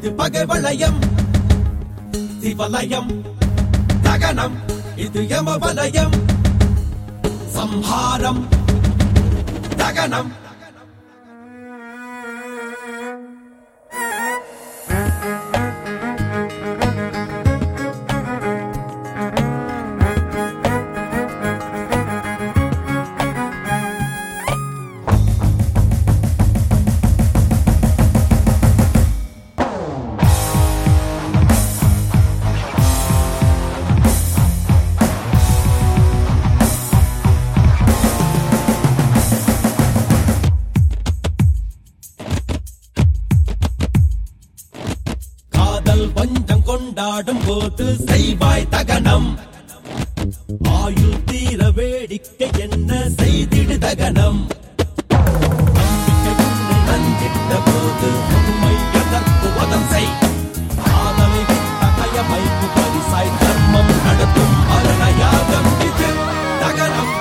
இது பகை வளையம் சிவலயம் தகனம் இது யம வலயம் சம்ஹாரம் தகனம் காதல் வஞ்சம் கொண்டாடும் போது செய்வாய் தகனம் ஆயுள் தீர வேடிக்கை என்ன செய்திடு தகனம் நம்பிக்கை உன்னை நஞ்சிட்ட போது உண்மை எதற்கு வதம் செய் காதலை விட்ட கயமைக்கு பரிசாய் தர்மம் நடத்தும் மரணயாகம் இது தகனம்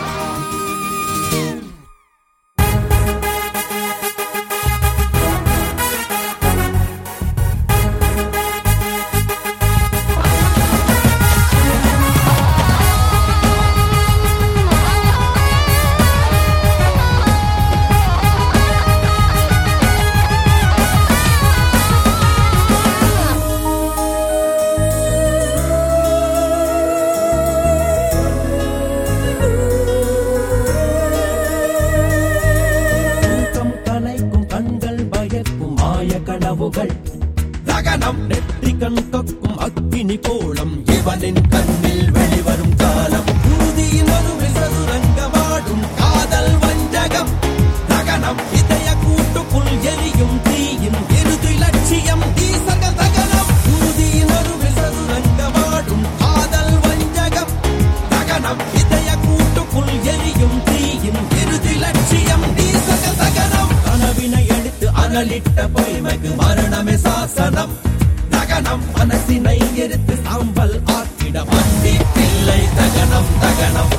தூக்கம் கலைக்கும் கண்கள் பயக்கும் மாய கனவுகள் தகனம் நெற்றி கண் தொக்கும் அக்கினி கோலம் இவனின் கண்ணில் வெளிவரும் காலம் ஊதியின் ஒரு விசதுரங்கமாடும் காதல் வஞ்சகம் தகனம் இதய கூட்டுக்குள் எரியும் தீயின் இறுதி லட்சியம் தீசக தகனம் ஊதியின் ஒரு விசதுரங்கமாடும் காதல் வஞ்சகம் தகனம் இதய கூட்டுக்குள் எரியும் தீயின் இறுதி லட்சியம் தீசக தகனம் கனவினை எடுத்து அனலிட்ட பொய்மைக்கு மரணமே சாசனம் தகனம் மனசினை எரித்து சாம்பல் ஆக்கிட வண்டி பிள்ளை தகனம் தகனம்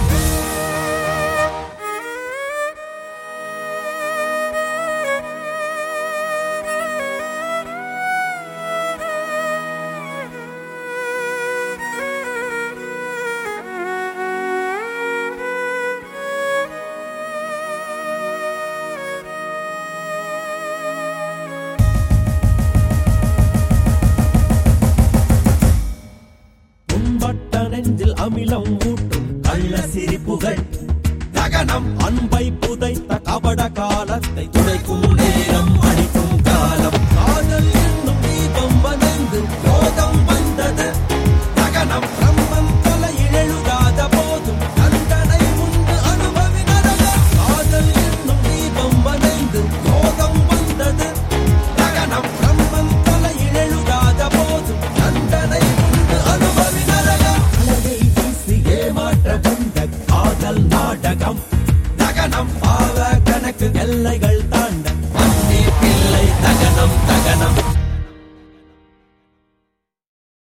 புண்பட்ட நெஞ்சில் அமிலம் ஊட்டும் கள்ள சிரிப்புகள் தகனம் அன்பை புதைத்த கபட காலத்தை துடைக்கும் நேரம் அடிக்கும் காலம் காதல் என்னும் தீபம் வந்தது யோகம் வந்தது தகனம் பிரம்மன் தலையில் எழுதாத போதும் தண்டனை உண்டு அனுபவி நரகம் காதல் என்னும் தீபம் வந்தது யோகம் வந்தது தகனம் பிரம்மன் தலையில் எழுதாத போதும் தண்டனை உண்டு அனுபவி நரகம் அழகை வீசி ஏமாற்ற வந்த காதல் நாடகம் தகனம் பாவ கணக்கு எல்லைகள் தாண்ட மன்னி பிள்ளை தகனம் தகனம்